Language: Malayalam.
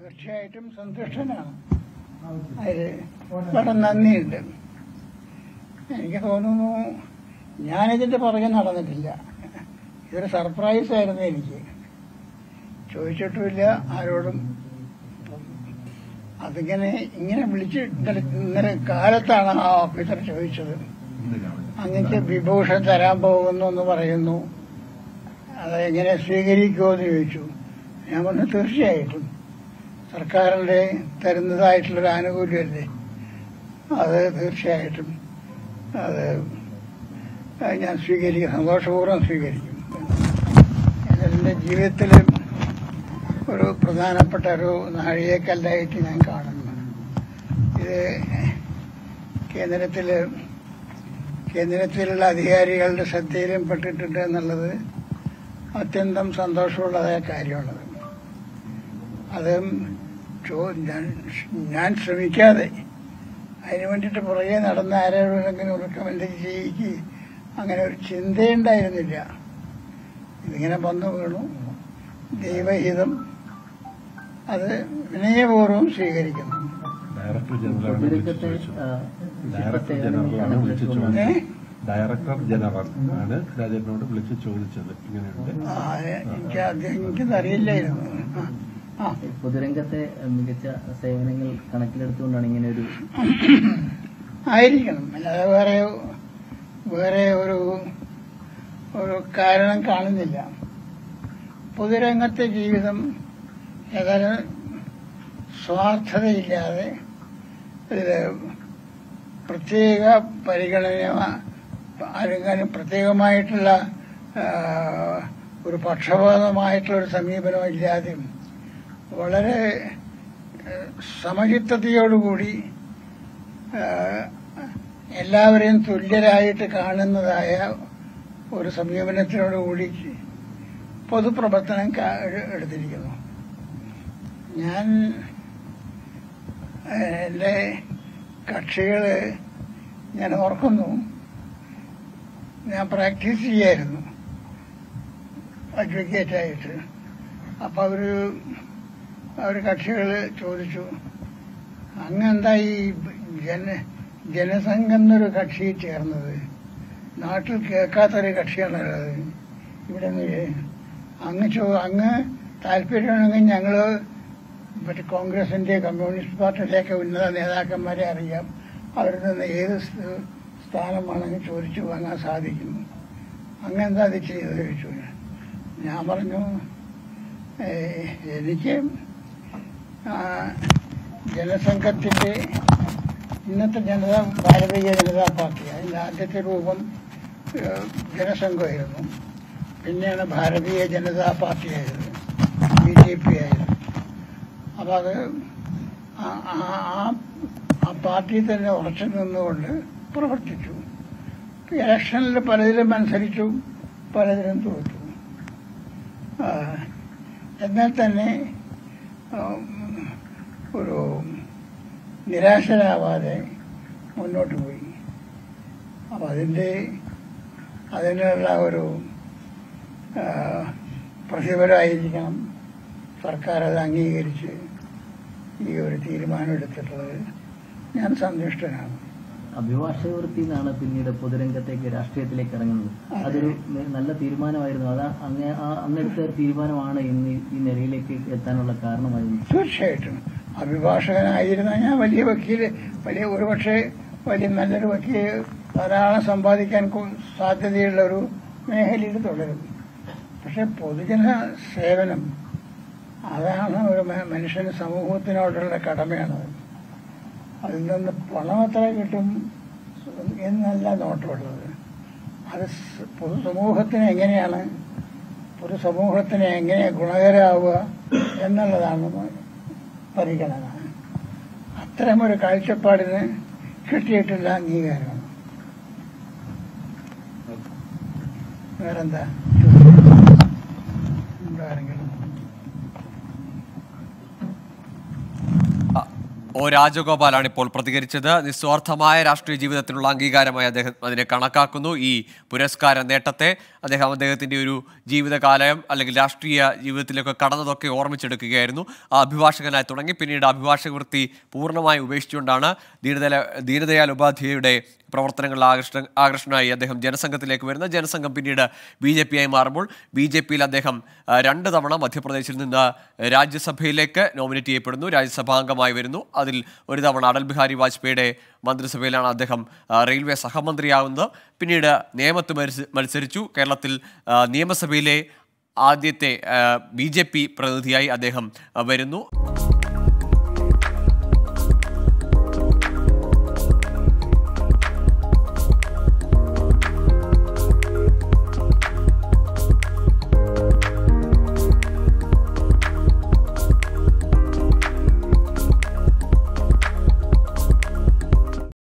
തീർച്ചയായിട്ടും സന്തുഷ്ടനാണ് അതിൽ വളരെ നന്ദിയുണ്ട് എനിക്ക് തോന്നുന്നു ഞാനിതിന്റെ പുറകെ നടന്നിട്ടില്ല ഇതൊരു സർപ്രൈസ് ആയിരുന്നു എനിക്ക് ചോദിച്ചിട്ടുമില്ല ആരോടും അതിങ്ങനെ ഇങ്ങനെ വിളിച്ച് ഇന്നലെ ഇന്നലെ കാലത്താണ് ആ ഓഫീസർ ചോദിച്ചത് അങ്ങക്ക് വിഭൂഷൺ തരാൻ പോകുന്നു എന്ന് പറയുന്നു അത് എങ്ങനെ സ്വീകരിക്കുമോ എന്ന് ചോദിച്ചു ഞാൻ പറഞ്ഞു തീർച്ചയായിട്ടും സർക്കാരിന്റെ തരുന്നതായിട്ടുള്ളൊരു ആനുകൂല്യമല്ലേ അത് തീർച്ചയായിട്ടും അത് ഞാൻ സ്വീകരിക്കും സന്തോഷപൂർവ്വം സ്വീകരിക്കും എന്റെ ജീവിതത്തിൽ ഒരു പ്രധാനപ്പെട്ട ഒരു നാഴികക്കല്ലായിട്ട് ഞാൻ കാണുന്നു ഇത് കേന്ദ്രത്തില് കേന്ദ്രത്തിലുള്ള അധികാരികളുടെ ശ്രദ്ധയിലും പെട്ടിട്ടുണ്ട് എന്നുള്ളത് അത്യന്തം സന്തോഷമുള്ളതായ കാര്യമാണത് അത് ചോ- ഞാൻ- ഞാൻ ശ്രമിക്കാതെ അതിനു വേണ്ടിയിട്ട് പുറകെ നടന്ന ആരോടെങ്കിലും റെക്കമെൻഡ് ചെയ്യിക്ക് അങ്ങനെ ഒരു ചിന്തയുണ്ടായിരുന്നില്ല ഇതിങ്ങനെ വന്നു വീണു ദൈവഹിതം അത് വിനയപൂർവ്വം സ്വീകരിക്കുന്നു ഡയറക്ടർ ജനറലാണ് വിളിച്ചു പൊതുരംഗത്തെ ചോദിച്ചത് ആ, ഡയറക്ടർ സേവനങ്ങൾ ജനറലാണ് വിളിച്ചു കണക്കിലെടുത്തുകൊണ്ടാണ് ചോദിച്ചത് ഡയറക്ടർ ജനറൽ ആണ് രാജേട്ടനോട് വിളിച്ചു ചോദിച്ചത് ഇങ്ങനെയുണ്ട് ആ, എനിക്ക് അത് എനിക്കതറിയില്ലായിരുന്നു ആ, ആ പൊതുരംഗത്തെ മികച്ച സേവനങ്ങൾ കണക്കിലെടുത്തുകൊണ്ടാണ് ഇങ്ങനെ ഒരു ആയിരിക്കണം അല്ലാതെ വേറെ വേറെ ഒരു ഒരു കാരണം കാണുന്നില്ല പൊതുരംഗത്തെ ജീവിതം ഏതായാലും സ്വാർത്ഥതയില്ലാതെ ഇതില് പ്രത്യേക പരിഗണന ആരെങ്കിലും പ്രത്യേകമായിട്ടുള്ള ആ, ഒരു പക്ഷപാതമായിട്ടുള്ള ഒരു സമീപനം ഇല്ലാതെയും വളരെ ഏഹ്, സമചിത്തതയോടുകൂടി ഏഹ്, എല്ലാവരെയും തുല്യരായിട്ട് കാണുന്നതായ ഒരു സമീപനത്തിനോടുകൂടി പൊതുപ്രവർത്തനം കാ- എ- എടുത്തിരിക്കുന്നു ഞാൻ ഏഹ്, എൻ്റെ കക്ഷികള് ഞാൻ ഓർക്കുന്നു ഞാൻ പ്രാക്ടീസ് ചെയ്യായിരുന്നു അഡ്വക്കേറ്റായിട്ട് അപ്പൊ അവര് അവര് കക്ഷികള് ചോദിച്ചു അങ്ങ് എന്താ ഈ ജന ജനസംഘം എന്നൊരു കക്ഷി ചേർന്നത് നാട്ടിൽ കേൾക്കാത്തൊരു കക്ഷിയാണല്ലോ അത് ഇവിടെ നിന്ന് അങ്ങ് ചോ അങ്ങ് താല്പര്യമാണെങ്കിൽ ഞങ്ങള് മറ്റേ കോൺഗ്രസിന്റെ കമ്മ്യൂണിസ്റ്റ് പാർട്ടിയിലേക്ക് ഉന്നത നേതാക്കന്മാരെ അറിയാം അവരിൽ നിന്ന് ഏത് സ് സ്ഥാനമാണെങ്കിൽ ചോദിച്ചു വാങ്ങാൻ സാധിക്കും അങ്ങെന്താ അത് ചെയ്തത് ചോദിച്ചു ഞാൻ പറഞ്ഞു "ഏയ്, എനിക്ക് ആ, ജനസംഘത്തിന്റെ ഇന്നത്തെ ജനതാ ഭാരതീയ ജനതാ പാർട്ടി അതിന്റെ ആദ്യത്തെ രൂപം ഏഹ്, ജനസംഘമായിരുന്നു പിന്നെയാണ് ഭാരതീയ ജനതാ പാർട്ടി ആയത് ബി ജെ പി ആയത് അപ്പൊ അത് ആ- ആ- ആ- ആ പാർട്ടിയിൽ തന്നെ ഉറച്ചു നിന്നുകൊണ്ട് പ്രവർത്തിച്ചു ഇലക്ഷനിൽ പലതിലും മത്സരിച്ചു പലതിലും തോറ്റു ആ, എന്നാൽ തന്നെ ഉം, ഒരു നിരാശരാവാതെ മുന്നോട്ട് പോയി അപ്പൊ അതിന്റെ അതിനുള്ള ഒരു ആ, പ്രതിഫലമായിരിക്കണം സർക്കാർ അത് അംഗീകരിച്ച് ഈ ഒരു തീരുമാനം എടുത്തിട്ടുള്ളത് ഞാൻ സന്തുഷ്ടനാണ് അഭിഭാഷക വൃത്തി നിന്നാണ് പിന്നീട് പൊതുരംഗത്തേക്ക് രാഷ്ട്രീയത്തിലേക്ക് ഇറങ്ങുന്നത് അതൊരു ന- നല്ല തീരുമാനമായിരുന്നു അത് അങ്ങ് ആ- അന്നെടുത്ത ഒരു തീരുമാനമാണ് ഇന്ന് ഈ നിലയിലേക്ക് എത്താനുള്ള കാരണമായിരുന്നു തീർച്ചയായിട്ടും അഭിഭാഷകനായിരുന്ന ഞാൻ വലിയ വക്കീല് വലിയ ഒരുപക്ഷെ വലിയ നല്ലൊരു വക്കീല് ധാരാളം സമ്പാദിക്കാൻ കു- സാധ്യതയുള്ള ഒരു മേഖലയിൽ തുടരും പക്ഷെ പൊതുജന സേവനം അതാണ് ഒരു മ- മനുഷ്യന് സമൂഹത്തിനോടുള്ള കടമയാണത് അതിൽ നിന്ന് പണം എത്ര കിട്ടും എന്നല്ല നോട്ടമുള്ളത് അത് സ് പൊതുസമൂഹത്തിന് എങ്ങനെയാണ് പൊതുസമൂഹത്തിന് എങ്ങനെ ഗുണകരമാവുക എന്നുള്ളതാണ് പരിഗണന അത്തരമൊരു കാഴ്ചപ്പാടിന് കിട്ടിയിട്ടുള്ള അംഗീകാരമാണ് വേറെന്താ ഉണ്ടോ ആരെങ്കിലും ഒ രാജഗോപാലാണ് ഇപ്പോൾ പ്രതികരിച്ചത് നിസ്വാർത്ഥമായ രാഷ്ട്രീയ ജീവിതത്തിനുള്ള അംഗീകാരമായി അദ്ദേഹം അതിനെ കണക്കാക്കുന്നു ഈ പുരസ്കാര നേട്ടത്തെ അദ്ദേഹം അദ്ദേഹത്തിന്റെ ഒരു ജീവിതകാലം അല്ലെങ്കിൽ രാഷ്ട്രീയ ജീവിതത്തിലൊക്കെ കടന്നതൊക്കെ ഓർമ്മിച്ചെടുക്കുകയായിരുന്നു ആ അഭിഭാഷകനായി തുടങ്ങി പിന്നീട് അഭിഭാഷക വൃത്തി പൂർണ്ണമായി ഉപേക്ഷിച്ചുകൊണ്ടാണ് ദീനദയാൽ ദീനദയാൽ ഉപാധ്യായയുടെ പ്രവർത്തനങ്ങളിൽ ആകർഷ ആകർഷണമായി അദ്ദേഹം ജനസംഘത്തിലേക്ക് വരുന്നത് ജനസംഘം പിന്നീട് ബി ജെ പി ആയി മാറുമ്പോൾ ബി ജെ പിയിൽ അദ്ദേഹം ആ, രണ്ട് തവണ മധ്യപ്രദേശിൽ നിന്ന് രാജ്യസഭയിലേക്ക് നോമിനേറ്റ് ചെയ്യപ്പെടുന്നു രാജ്യസഭാംഗമായി വരുന്നു അതിൽ ഒരു തവണ അടൽ ബിഹാരി വാജ്പേയിയുടെ മന്ത്രിസഭയിലാണ് അദ്ദേഹം ആ, റെയിൽവേ സഹമന്ത്രിയാവുന്നത് പിന്നീട് നിയമത്ത് മത്സ- മത്സരിച്ചു കേരളത്തിൽ ആ, നിയമസഭയിലെ ആദ്യത്തെ ബി ജെ പി പ്രതിനിധിയായി അദ്ദേഹം ആ, വരുന്നു